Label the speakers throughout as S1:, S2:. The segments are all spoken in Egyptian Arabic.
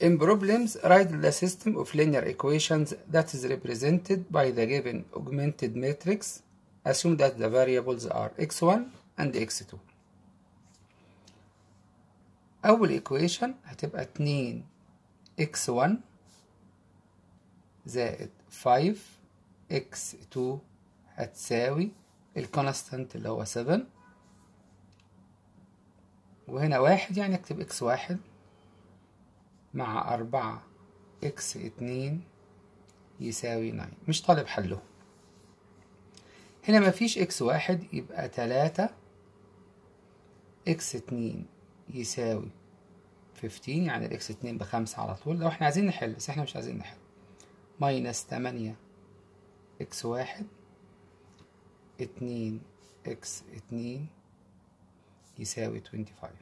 S1: In problems, write the system of linear equations that is represented by the given augmented matrix. Assume that the variables are x1 and x2. أول equation هتبقى 2 x1 زائد 5 x2 هتساوي الكونستانت اللي هو 7 وهنا واحد يعني اكتب اكس واحد مع أربعة اكس اتنين يساوي ناين مش طالب حله هنا مفيش اكس واحد يبقى تلاتة اكس اتنين يساوي فيفتين يعني الاكس اتنين بخمسة على طول لو احنا عايزين نحل بس احنا مش عايزين نحل ماينس تمانية اكس واحد اتنين اكس اتنين يساوي 25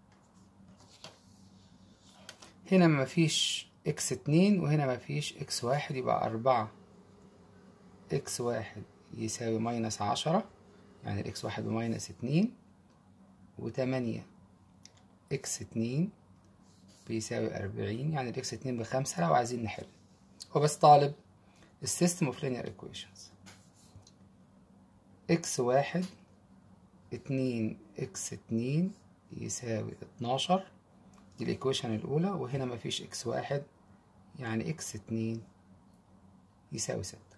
S1: هنا مفيش اكس اتنين وهنا مفيش اكس واحد يبقى أربعة اكس واحد يساوي ماينس عشرة يعني الاكس واحد بماينس اتنين وتمانية اكس اتنين بيساوي أربعين يعني الاكس اتنين بخمسة لو عايزين نحل هو بس طالب السيستم اوف linear equations اكس واحد اتنين اكس اتنين يساوي اتناشر دي الايكويشن الأولى وهنا مفيش اكس واحد يعني اكس اتنين يساوي ستة